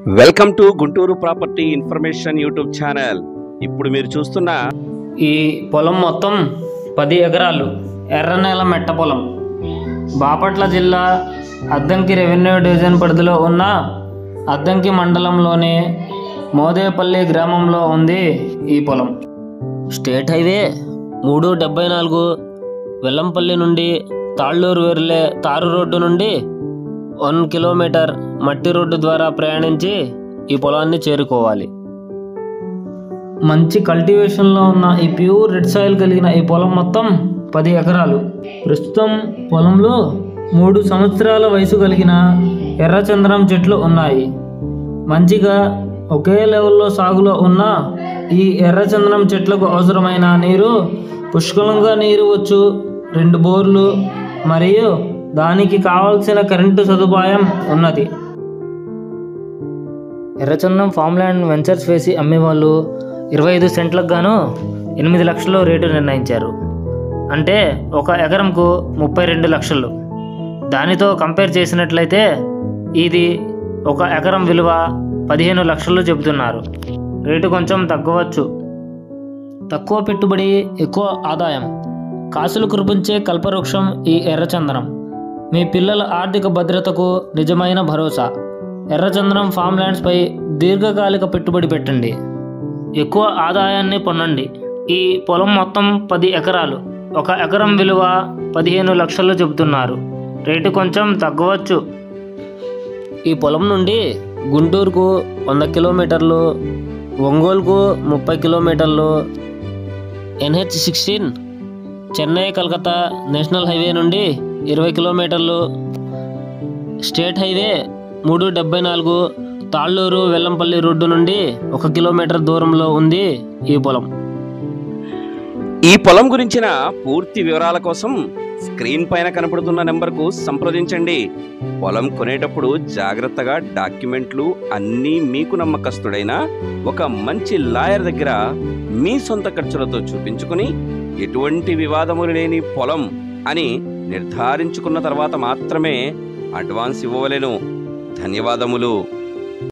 welcome to Guntur property information YouTube channel ఇప్పుడు మీరు చూస్తున్న ఈ పొలం మొత్తం పది ఎకరాలు ఎర్రనేల మెట్ట పొలం బాపట్ల జిల్లా అద్దంకి రెవెన్యూ డివిజన్ పరిధిలో ఉన్న అద్దంకి మండలంలోని మోదేపల్లి గ్రామంలో ఉంది ఈ పొలం స్టేట్ హైవే మూడు డెబ్బై నాలుగు వెల్లంపల్లి నుండి తాళ్ళూరు వెర్లే తారు రోడ్డు నుండి వన్ కిలోమీటర్ మట్టి రోడ్డు ద్వారా ప్రయాణించి ఈ పొలాన్ని చేరుకోవాలి మంచి కల్టివేషన్లో ఉన్న ఈ ప్యూర్ రెడ్ సాయిల్ కలిగిన ఈ పొలం మొత్తం పది ఎకరాలు ప్రస్తుతం పొలంలో మూడు సంవత్సరాల వయసు కలిగిన ఎర్రచంద్రం చెట్లు ఉన్నాయి మంచిగా ఒకే లెవెల్లో సాగులో ఉన్న ఈ ఎర్రచంద్రం చెట్లకు అవసరమైన నీరు పుష్కలంగా నీరు వచ్చు రెండు బోర్లు మరియు దానికి కావాల్సిన కరెంటు సదుపాయం ఉన్నది ఎర్రచందనం ఫామ్ ల్యాండ్ వెంచర్స్ వేసి అమ్మేవాళ్ళు ఇరవై ఐదు సెంట్లకు గాను ఎనిమిది లక్షలు రేటు నిర్ణయించారు అంటే ఒక ఎకరంకు ముప్పై రెండు లక్షలు దానితో కంపేర్ చేసినట్లయితే ఇది ఒక ఎకరం విలువ పదిహేను లక్షలు చెబుతున్నారు రేటు కొంచెం తగ్గవచ్చు తక్కువ పెట్టుబడి ఎక్కువ ఆదాయం కాసులు కురిపించే కల్పవృక్షం ఈ ఎర్రచందనం మీ పిల్లల ఆర్థిక భద్రతకు నిజమైన భరోసా ఎర్రచందనం ఫామ్ ల్యాండ్స్పై దీర్ఘకాలిక పెట్టుబడి పెట్టండి ఎక్కువ ఆదాయాన్ని పొందండి ఈ పొలం మొత్తం పది ఎకరాలు ఒక ఎకరం విలువ పదిహేను లక్షలు చెబుతున్నారు రేటు కొంచెం తగ్గవచ్చు ఈ పొలం నుండి గుంటూరుకు వంద కిలోమీటర్లు ఒంగోలుకు ముప్పై కిలోమీటర్లు NH sixteen Chennai Calcutta national highway నుండి ఇరవై కిలోమీటర్లు స్టేట్ హైవే మూడు డెబ్బై నాలుగు తాళ్ళూరు వెల్లంపల్లి రోడ్డు నుండి ఒక కిలోమీటర్ దూరంలో ఉంది ఈ పొలం ఈ పొలం గురించిన పూర్తి వివరాల కోసం స్క్రీన్ పైన కనపడుతున్న నెంబర్కు సంప్రదించండి పొలం కొనేటప్పుడు జాగ్రత్తగా డాక్యుమెంట్లు అన్నీ మీకు నమ్మకస్తుడైన ఒక మంచి లాయర్ దగ్గర మీ సొంత ఖర్చులతో చూపించుకుని ఎటువంటి వివాదములు లేని పొలం అని నిర్ధారించుకున్న తర్వాత మాత్రమే అడ్వాన్స్ ఇవ్వవలెను ధన్యవాదములు